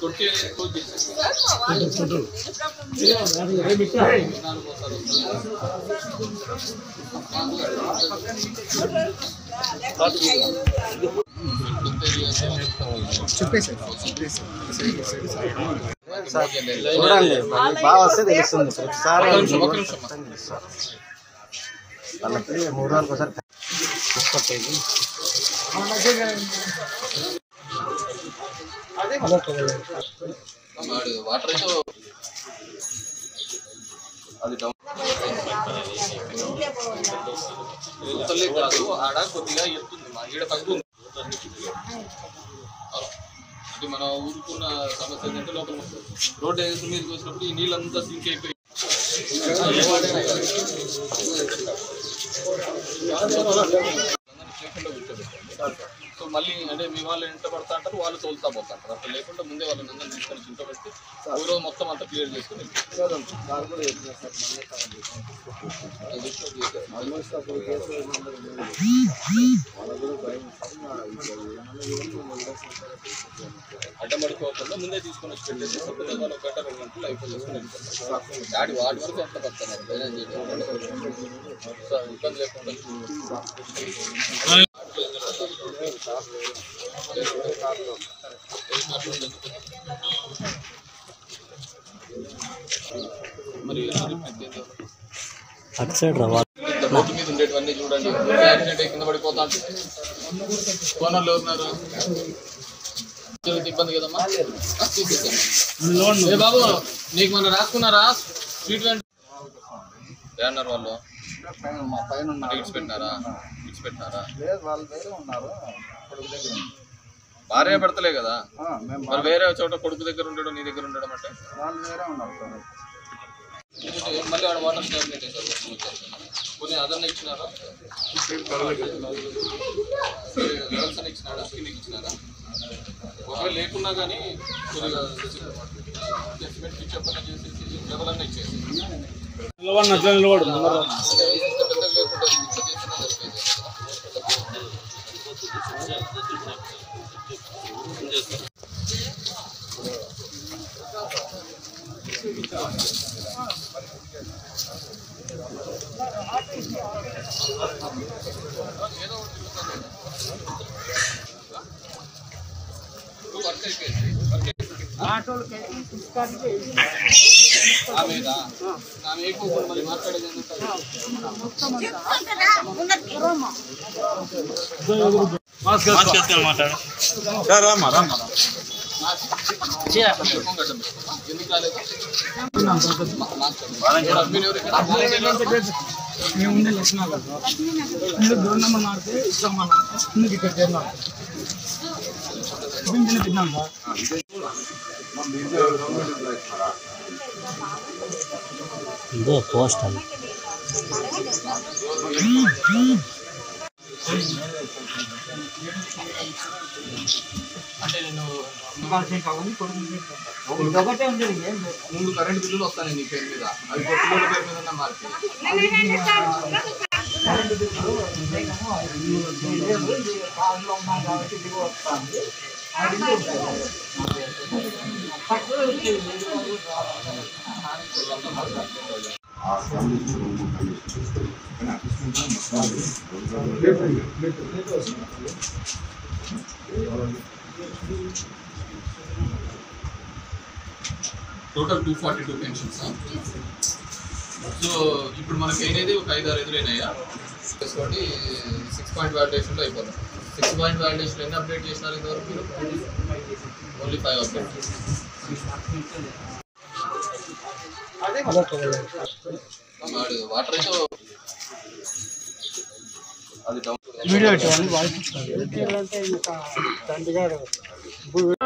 కొట్టి క్లోజ్ చేసేసి నాలుగు ఒకసారి వస్తుంది. చూడండి మళ్ళీ బాగా వస్తే తెలుస్తుంది ప్రతిసారి ఒక నిమిషం, ఒక నిమిషం. మొత్తం తెలుస్తారు. వాళ్ళకి మూడు రోజులకు ఒకసారి తీసుకొచ్చేది వాడు వాటర్ అయితే అది డౌన్ ఎత్తలే కాదు ఆడ కొద్దిగా ఎత్తుంది మా ఈడ తగ్గు అంటే మన ఊరుకున్న సమస్య ఏంటంటే లోపల రోడ్డు వేసిన మీదకి వచ్చినప్పుడు ఈ నీళ్ళంతా సింక్ అయిపోయి స్టేషన్లో కూర్చోబెట్టాలి సో మళ్ళీ అంటే మీ వాళ్ళు ఎంట పడతా అంటారు వాళ్ళు తోలుతా పోతా అంటారు అట్లా లేకుండా ముందే వాళ్ళని అందరినీ తీసుకొని చింటబెట్టి ఊరో మొత్తం అంతా క్లియర్ చేసుకుని అడ్డమడుకోకుండా ముందే తీసుకొని వచ్చి పెట్టేసి కొద్దిగా వాళ్ళు ఒక గంట రెండు గంటలు అయిపోయి దాడి వాటి వరకు ఎంత పడుతున్నారు డ్రైనేజ్ చేయడం. సో ఇబ్బంది లేకుండా మరి అటు సైడ్ రావాలి ఇంత రోడ్డు మీద ఉండేటివన్నీ చూడండి యాక్సిడెంట్ అయి కింద పడిపోతా కోనర్లు ఉన్నారు ఇబ్బంది కదమ్మా ఆ, తీసేద్దాం. ఏ బాబు నీకు మన రాసుకున్నారా స్ట్రీట్ వెంట అన్నారు వాళ్ళు మా పైన అంటే ఇడిచి పెట్టినారా ఇడిచి పెట్టినారా లేదు వాళ్ళ దగ్గర ఉన్నారు కొడుకు దగ్గర భార్య పెడతలే కదా మేము మరి వేరే చోట కొడుకు దగ్గర ఉండడం నీ దగ్గర ఉండడం అంటే వాళ్ళ దగ్గర ఉన్నారు సార్ ఎందుకంటే మళ్ళీ ఆడ వాటర్ స్టాగ్నేట్ అవుతారు కొన్ని అదన్న ఇచ్చినారా వ్యవస్థను ఇచ్చినారా స్కిన్ ఇచ్చినారా ఒకవేళ లేకున్నా కానీ కొద్దిగా సిమెంట్ పిచ్ పని చేసేసి లెవెల్ అన్న ఇచ్చేసి అంటే ఇంత పెద్దగా లేకుండా ఇంత చేసినా సరిపోయేది. నువ్వు వర్క్ అయిపోయింది వర్క్ అయిపోయింది ఆమెదా ఆమె అయిపోకుండా మళ్ళీ మాట్లాడేది ఎందుకు? ముఖం గడ్డం పెట్టుకోమా? ఎందుకు రాలేదు మా- మాట్లాడు. మీరు ఎవరు ఇక్కడ? మేము ఉండే లక్షణాలు కదా మీరు దూరం నెంబర్ మారితే ఇస్తాం మనం ముందుకు ఇక్కడ చేరినాం పింఛన్ తిన్నాం సార్ ఇదో పోస్ట్ అది అంటే నేను కావాలి కొడుకు ఒకటే ఉండేది ఏం లేదు మూడు కరెంట్ బిల్లులు వస్తాయి నీ పేరు మీద అవి కొట్టుకోళ్ళ పేరు మీద మార్చి కాలంలో ఉన్నాం కాబట్టి దిగు వస్తుంది total two forty two pensions so ఇప్పుడు మనకి అయినది ఒక ఐదు ఆరు ఎదురైనాయా చేసుకోండి సిక్స్ పాయింట్ వ్యాలిడేషన్లో అయిపోతాం సిక్స్ పాయింట్ వ్యాలిడేషన్ ఎన్ని అప్డేట్ చేసినారు ఇంతవరకు మీరు ఓన్లీ ఫైవ్ అప్డేట్ వాడు వాటర్ అయితే అది డౌన్ వీడియో వాయిస్ తండ్రి గారు